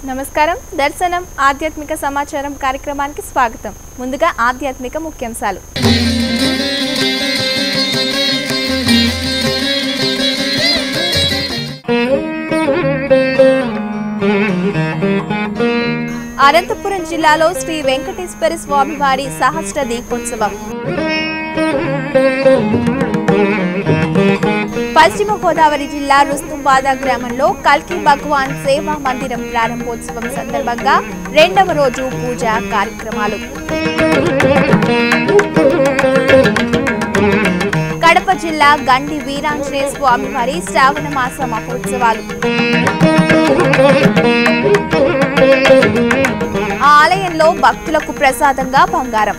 నమస్కారం దర్శనం ఆధ్యాత్మిక సమాచారం కార్యక్రమానికి స్వాగతం ముందుగా ఆధ్యాత్మిక ముఖ్యాంశాలు అనంతపురం జిల్లాలో శ్రీ వెంకటేశ్వర స్వామి వారి సహస్ర దీపోత్సవం పశ్చిమ గోదావరి జిల్లా రుస్తుంబాద గ్రామంలో కల్కి భగవాన్ సేవా మందిరం ప్రారంభోత్సవం సందర్భంగా రెండవ రోజు పూజ కార్యక్రమాలు కడప జిల్లా గండి వీరాంజనేయ స్వామి వారి శ్రావణ మాస మహోత్సవాలు ఆ ఆలయంలో భక్తులకు ప్రసాదంగా బంగారం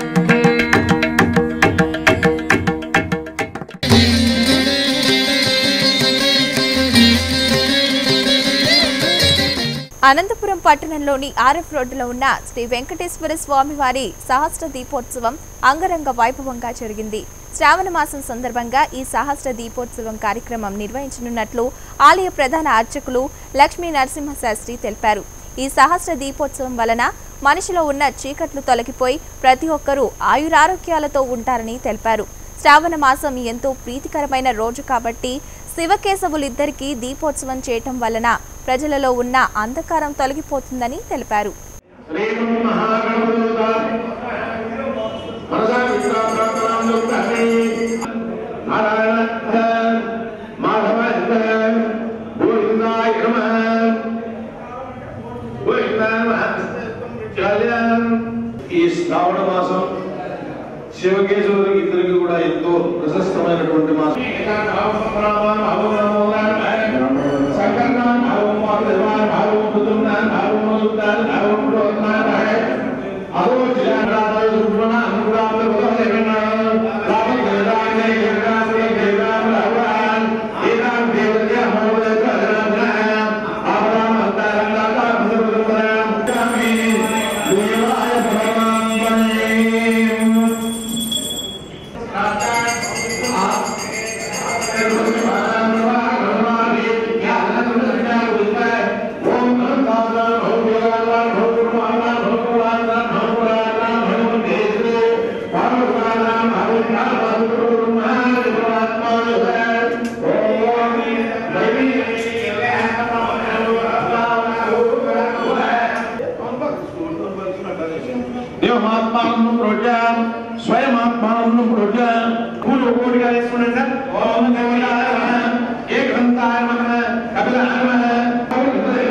అనంతపురం పట్టణంలోని ఆర్ఎఫ్ రోడ్డులో ఉన్న శ్రీ వెంకటేశ్వర స్వామి వారి సహస్ర దీపోత్సవం అంగరంగ వైభవంగా జరిగింది శ్రావణ మాసం సందర్భంగా ఈ సహస్ర దీపోత్సవం కార్యక్రమం నిర్వహించనున్నట్లు ఆలయ ప్రధాన అర్చకులు లక్ష్మీ నరసింహశాస్త్రి తెలిపారు ఈ సహస్ర దీపోత్సవం వలన మనిషిలో ఉన్న చీకట్లు తొలగిపోయి ప్రతి ఒక్కరూ ఆయురారోగ్యాలతో ఉంటారని తెలిపారు శ్రావణ మాసం ఎంతో ప్రీతికరమైన రోజు కాబట్టి శివకేశవులిద్దరికీ దీపోత్సవం చేయటం వలన ప్రజలలో ఉన్న అంధకారం తొలగిపోతుందని తెలిపారు శ్రీమన్ మహాగణపతియుత మనసా విశ్రాంతాంతరాంగుప్తహే నారాయణ మాధవ గోవిందాయ నమః గోవిందాయ నమః చాల్యం ఈ శ్రావణ మాసం శివకేశవులకి ఇద్దరికి కూడా ఎంతో ప్రశస్తమైనటువంటి మాసం దేవమాత్మాను ప్రోజాం స్వయమాత్మాను ప్రోజాం పూలు కోడిగా వేసుకున్నాం సార్ ఓం గౌరాయ నమః ఏ గ్రంథాయ నమః కపిలాయ నమః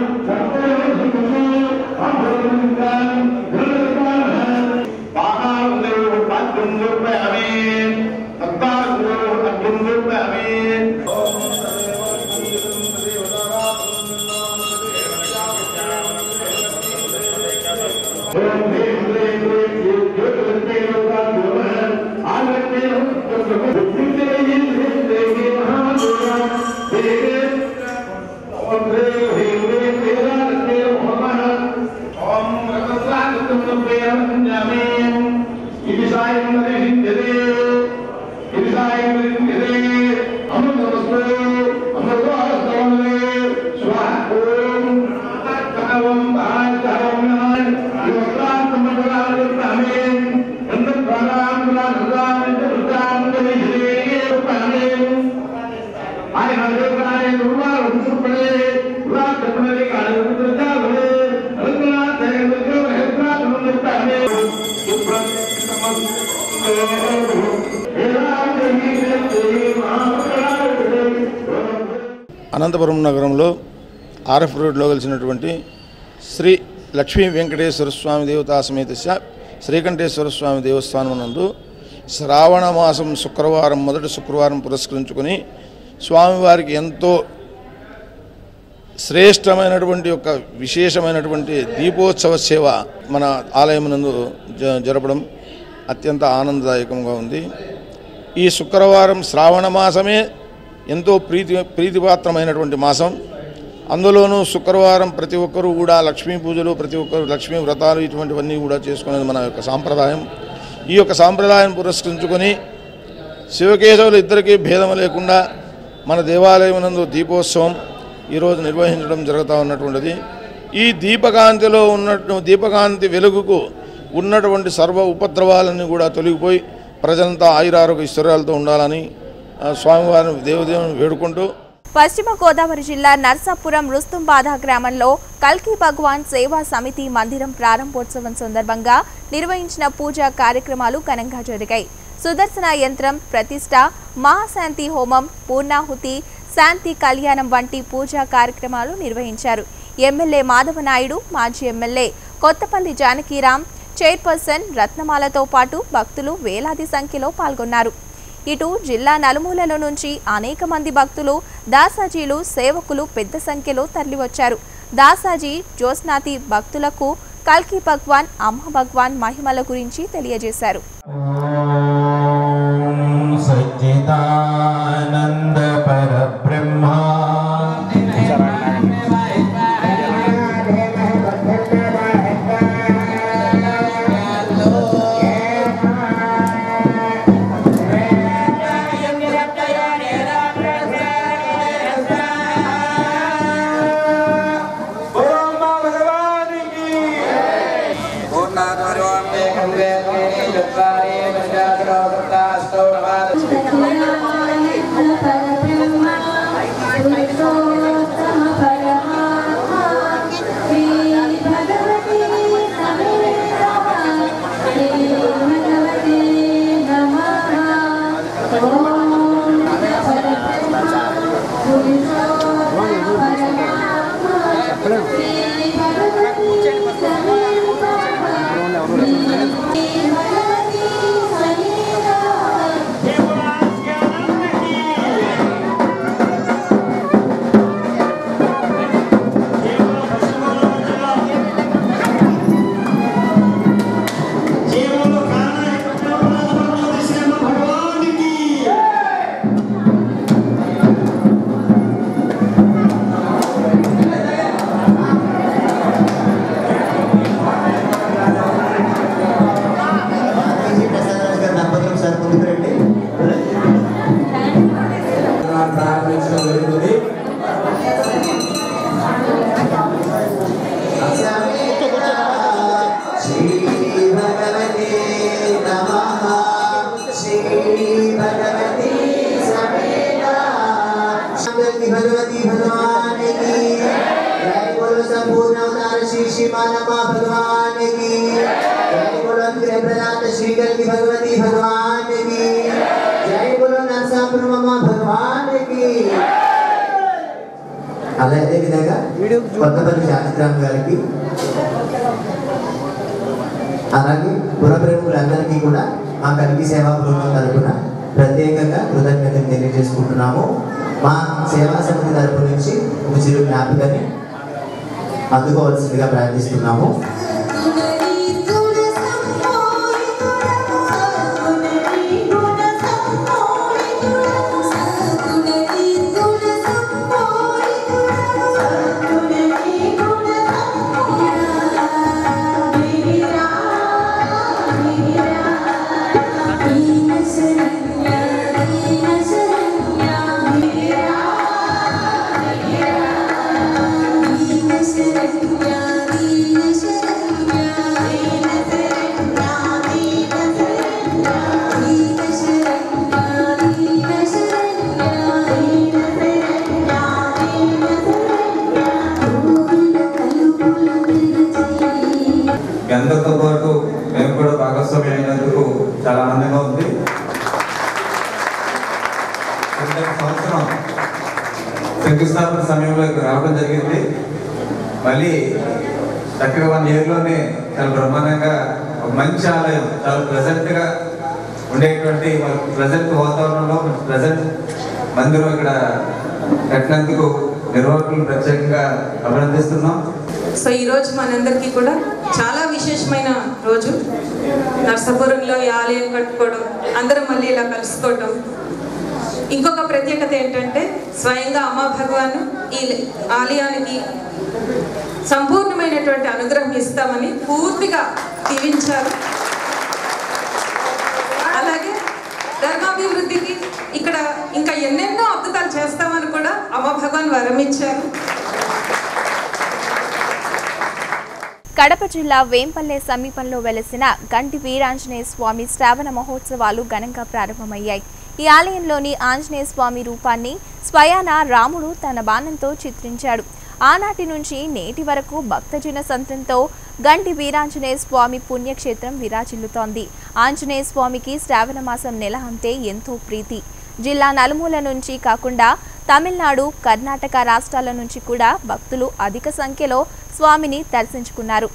అనంతపురం నగరంలో ఆర్ఎఫ్ రోడ్లో కలిసినటువంటి శ్రీ లక్ష్మీ వెంకటేశ్వర స్వామి దేవతా సమేత శ్రీకంఠేశ్వర స్వామి దేవస్థానం నందు శ్రావణ మాసం శుక్రవారం మొదటి శుక్రవారం పురస్కరించుకొని స్వామివారికి ఎంతో శ్రేష్టమైనటువంటి ఒక విశేషమైనటువంటి దీపోత్సవ సేవ మన ఆలయం నందు జ- జరపడం అత్యంత ఆనందదాయకంగా ఉంది ఈ శుక్రవారం శ్రావణ మాసమే ఎంతో ప్రీతి ప్రీతిపాత్రమైనటువంటి మాసం అందులోనూ శుక్రవారం ప్రతి ఒక్కరూ కూడా లక్ష్మీ పూజలు ప్రతి ఒక్కరు లక్ష్మీ వ్రతాలు ఇటువంటివన్నీ కూడా చేసుకునేది మన యొక్క సాంప్రదాయం ఈ యొక్క సాంప్రదాయం పురస్కరించుకొని శివకేశవులు ఇద్దరికీ భేదం లేకుండా మన దేవాలయం నందు దీపోత్సవం ఈరోజు నిర్వహించడం జరుగుతూ ఉన్నటువంటిది ఈ దీపకాంతిలో ఉన్నట్టు దీపకాంతి వెలుగుకు ఉన్నటువంటి సర్వ ఉపద్రవాలన్నీ కూడా తొలగిపోయి ప్రజలంతా ఆయురారోగ్య ఇశ్వర్యాలతో ఉండాలని ఆ, స్వామివారిని దేవదేవుని వేడుకుంటూ పశ్చిమ గోదావరి జిల్లా నర్సాపురం రుస్తుంబాధ గ్రామంలో కల్కి భగవాన్ సేవా సమితి మందిరం ప్రారంభోత్సవం సందర్భంగా నిర్వహించిన పూజా కార్యక్రమాలు ఘనంగా జరిగాయి సుదర్శన యంత్రం ప్రతిష్ట మహాశాంతి హోమం పూర్ణాహుతి శాంతి కళ్యాణం వంటి పూజా కార్యక్రమాలు నిర్వహించారు ఎమ్మెల్యే మాధవనాయుడు మాజీ ఎమ్మెల్యే కొత్తపల్లి జానకీరాం చైర్పర్సన్ రత్నమాలతో పాటు భక్తులు వేలాది సంఖ్యలో పాల్గొన్నారు ఇటు జిల్లా నలుమూలల నుంచి అనేక మంది భక్తులు దాసాజీలు సేవకులు పెద్ద సంఖ్యలో తరలివచ్చారు దాసాజీ జ్యోత్స్నాతి భక్తులకు కల్కి భగవాన్ అమ్మ భగవాన్ మహిమల గురించి తెలియజేశారు ॐ सच्चिदानन्द परब्रह्मा దంపతులు సార్ ముందుకు రండి ప్రారంభించడం జరుగుతుంది శ్రీ భగవతే నమః శ్రీ భగవతి సమేత శ్రీ భగవతి భగవాన్ की जय बोलो संपूर्ण अवतार श्री श्री मानवा भगवान की जय बोलो ग्रह प्रदात श्री कल्की भगवती भगवान की जय बोलो नरसापुर ममा भगवान की అలా అదే విధంగా కొత్తపల్లి శాంతిరామ్ గారికి అలాగే పురప్రేములందరికీ కూడా మా కలిగి సేవా బృందం తరపున ప్రత్యేకంగా కృతజ్ఞతలు తెలియజేసుకుంటున్నాము మా సేవా సమితి తరపు నుంచి ఒక చిరు జ్ఞాపికని అందుకోవాల్సిందిగా ప్రార్థిస్తున్నాము మీ అందరితో పాటు మేము కూడా భాగస్వామి అయినందుకు చాలా ఆనందంగా ఉంది క్రిందటి సంవత్సరం శంకుస్థాపన సమయంలో ఇక్కడ రావడం జరిగింది మళ్ళీ చక్కగా వన్ ఇయర్లోనే చాలా బ్రహ్మాండంగా ఒక మంచి ఆలయం చాలా ప్రెజెంట్గా ఉండేటువంటి ప్రజెంట్ వాతావరణంలో ప్రజెంట్ మందిరం ఇక్కడ కట్టినందుకు నిర్వాహకులు ప్రత్యేకంగా అభినందిస్తున్నాం సో ఈ రోజు మనందరికీ కూడా చాలా విశేషమైన రోజు నర్సాపురంలో ఈ ఆలయం కట్టుకోవడం అందరం మళ్ళీ ఇలా కలుసుకోవడం ఇంకొక ప్రత్యేకత ఏంటంటే స్వయంగా అమ్మ భగవాను ఈ ఆలయానికి సంపూర్ణమైనటువంటి అనుగ్రహం ఇస్తామని పూర్తిగా దీవించారు అలాగే ధర్మాభివృద్ధికి ఇక్కడ ఇంకా ఎన్నెన్నో అద్భుతాలు చేస్తామని కూడా అమ్మ భగవాన్ వరం ఇచ్చారు కడప జిల్లా వేంపల్లె సమీపంలో వెలసిన గంటి వీరాంజనేయ స్వామి శ్రావణ మహోత్సవాలు ఘనంగా ప్రారంభమయ్యాయి ఈ ఆలయంలోని ఆంజనేయ స్వామి రూపాన్ని స్వయాన రాముడు తన బాణంతో చిత్రించాడు ఆనాటి నుంచి నేటి వరకు భక్తజన సంతంతో గంటి వీరాంజనేయ స్వామి పుణ్యక్షేత్రం విరాజిల్లుతోంది ఆంజనేయ స్వామికి శ్రావణ మాసం నెల అంటే ఎంతో ప్రీతి జిల్లా నలుమూల నుంచి కాకుండా తమిళనాడు కర్ణాటక రాష్ట్రాల నుంచి కూడా భక్తులు అధిక సంఖ్యలో స్వామిని దర్శించుకున్నారు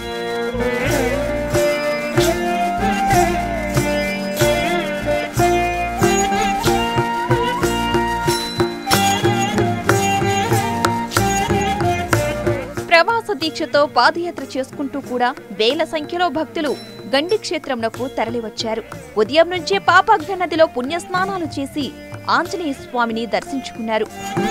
ప్రవాస దీక్షతో పాదయాత్ర చేసుకుంటూ కూడా వేల సంఖ్యలో భక్తులు గండి క్షేత్రంనకు తరలివచ్చారు ఉదయం నుంచే పాపాగ్న నదిలో పుణ్యస్నానాలు చేసి ఆంజనేయ స్వామిని దర్శించుకున్నారు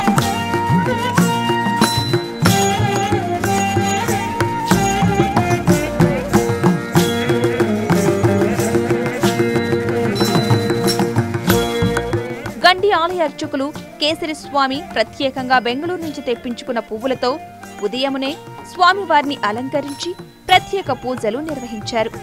గండి ఆలయ అర్చకులు కేసరి స్వామి ప్రత్యేకంగా బెంగళూరు నుంచి తెప్పించుకున్న పువ్వులతో ఉదయమునే స్వామివారిని అలంకరించి ప్రత్యేక పూజలు నిర్వహించారు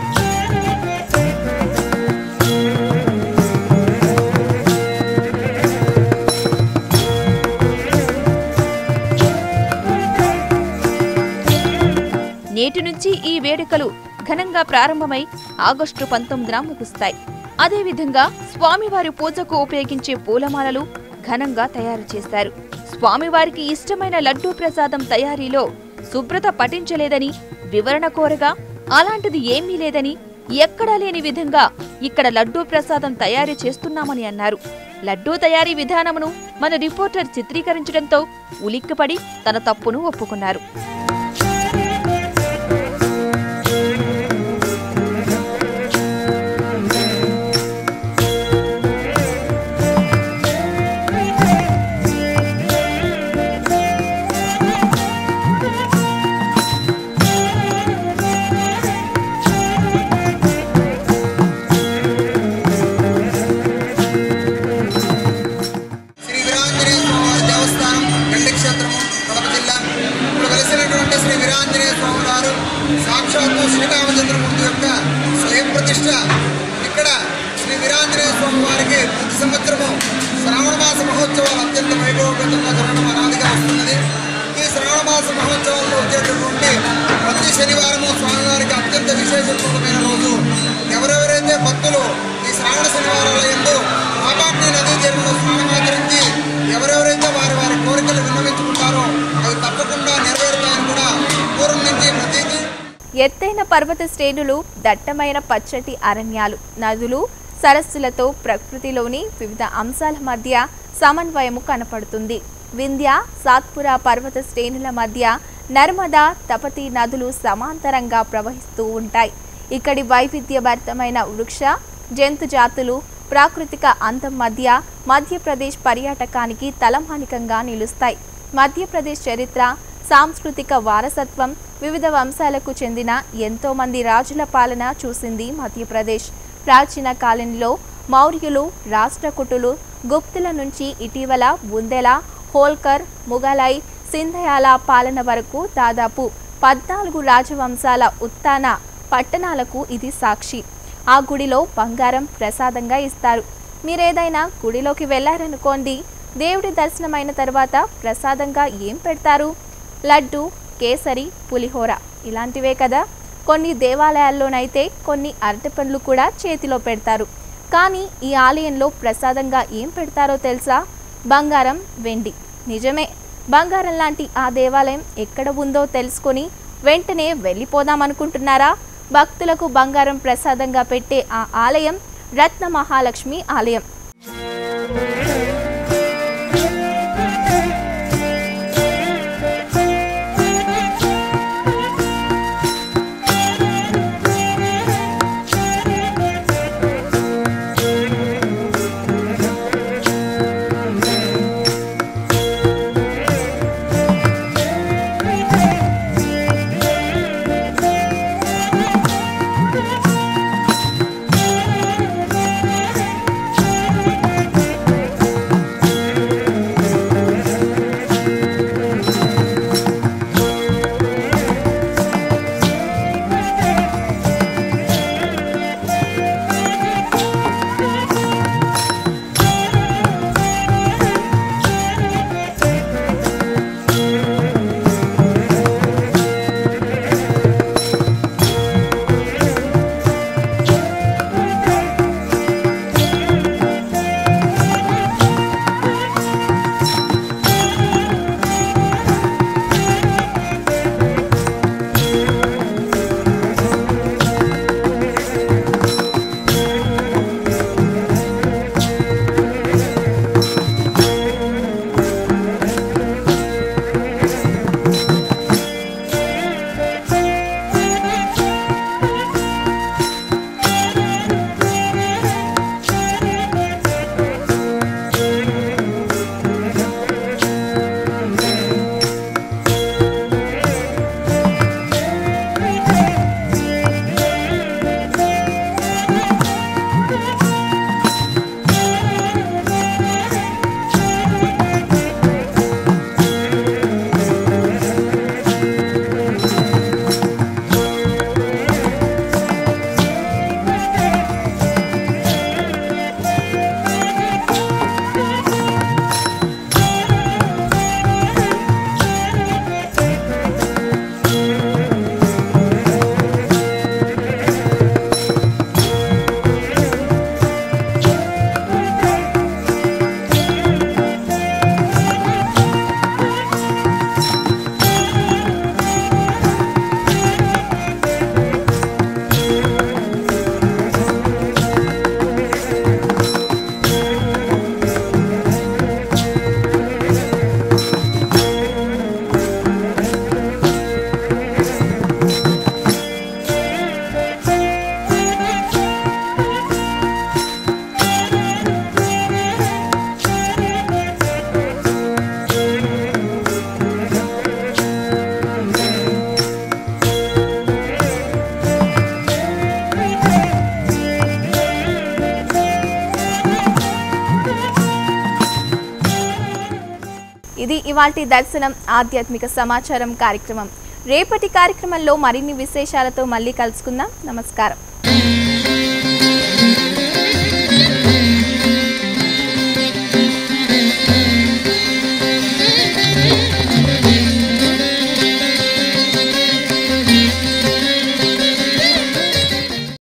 నేటి నుంచి ఈ వేడుకలు ఘనంగా ప్రారంభమై ఆగస్టు పంతొమ్మిదిన ముగుస్తాయి అదేవిధంగా స్వామివారి పూజకు ఉపయోగించే పూలమాలలు ఘనంగా తయారు చేశారు స్వామివారికి ఇష్టమైన లడ్డూ ప్రసాదం తయారీలో శుభ్రత పఠించలేదని వివరణ కోరగా అలాంటిది ఏమీ లేదని ఎక్కడా లేని విధంగా ఇక్కడ లడ్డూ ప్రసాదం తయారు చేస్తున్నామని అన్నారు లడ్డూ తయారీ విధానమును మన రిపోర్టర్ చిత్రీకరించడంతో ఉలిక్కిపడి తన తప్పును ఒప్పుకున్నారు శ్రీ వీరాంజనేయ స్వామివారి దేవస్థానం గండి క్షేత్రము కడప జిల్లా ఇప్పుడు వెలిసినటువంటి శ్రీ వీరాంజనేయ స్వామి వారు సాక్షాత్తు శ్రీరామచంద్రమూర్తి యొక్క స్వయం ప్రతిష్ట ఇక్కడ శ్రీ వీరాంజనేయ స్వామి వారికి ప్రతి సంవత్సరము శ్రావణ మాస మహోత్సవాలు అత్యంత వైభవపేతంగా జరగడం అనాదిగా వస్తున్నది ఈ శ్రావణ మాస మహోత్సవాల్లో వచ్చేటటువంటి ప్రతి శనివారము స్వామివారికి అత్యంత విశేషపూర్ణమైన రోజు ఎవరెవరైతే భక్తులు ఈ శ్రావణ శనివారాల ఎందు పాపాగ్ని నదీ తీరంలో స్నానమాచరించి ఎవరెవరైతే వారి వారి కోరికలు విన్నవించుకుంటారో అవి తప్పకుండా నెరవేరుతాయని కూడా పూర్వం నుంచి ప్రతీతి ఎత్తైన పర్వత శ్రేణులు దట్టమైన పచ్చటి అరణ్యాలు నదులు సరస్సులతో ప్రకృతిలోని వివిధ అంశాల మధ్య సమన్వయము కనపడుతుంది వింధ్య సాత్పురా పర్వత శ్రేణుల మధ్య నర్మదా తపతి నదులు సమాంతరంగా ప్రవహిస్తూ ఉంటాయి ఇక్కడి వైవిధ్యభరితమైన వృక్ష జంతు జాతులు ప్రాకృతిక అందం మధ్య మధ్యప్రదేశ్ పర్యాటకానికి తలమానికంగా నిలుస్తాయి మధ్యప్రదేశ్ చరిత్ర సాంస్కృతిక వారసత్వం వివిధ వంశాలకు చెందిన ఎంతో మంది రాజుల పాలన చూసింది మధ్యప్రదేశ్ ప్రాచీన కాలంలో మౌర్యులు రాష్ట్రకూటులు గుప్తుల నుంచి ఇటీవల బుందెల హోల్కర్ ముఘలై సింధయాల పాలన వరకు దాదాపు పద్నాలుగు రాజవంశాల ఉత్తాన పట్టణాలకు ఇది సాక్షి ఆ గుడిలో బంగారం ప్రసాదంగా ఇస్తారు మీరేదైనా గుడిలోకి వెళ్ళారనుకోండి దేవుడి దర్శనమైన తర్వాత ప్రసాదంగా ఏం పెడతారు లడ్డు కేసరి పులిహోర ఇలాంటివే కదా కొన్ని దేవాలయాల్లోనైతే కొన్ని అరటిపండ్లు కూడా చేతిలో పెడతారు కానీ ఈ ఆలయంలో ప్రసాదంగా ఏం పెడతారో తెలుసా బంగారం వెండి నిజమే బంగారం లాంటి ఆ దేవాలయం ఎక్కడ ఉందో తెలుసుకొని వెంటనే వెళ్ళిపోదామనుకుంటున్నారా భక్తులకు బంగారం ప్రసాదంగా పెట్టే ఆ ఆలయం రత్న మహాలక్ష్మి ఆలయం ఇవాల్టి దర్శనం ఆధ్యాత్మిక సమాచారం కార్యక్రమం రేపటి కార్యక్రమంలో మరిన్ని విశేషాలతో మళ్ళీ కలుసుకుందాం నమస్కారం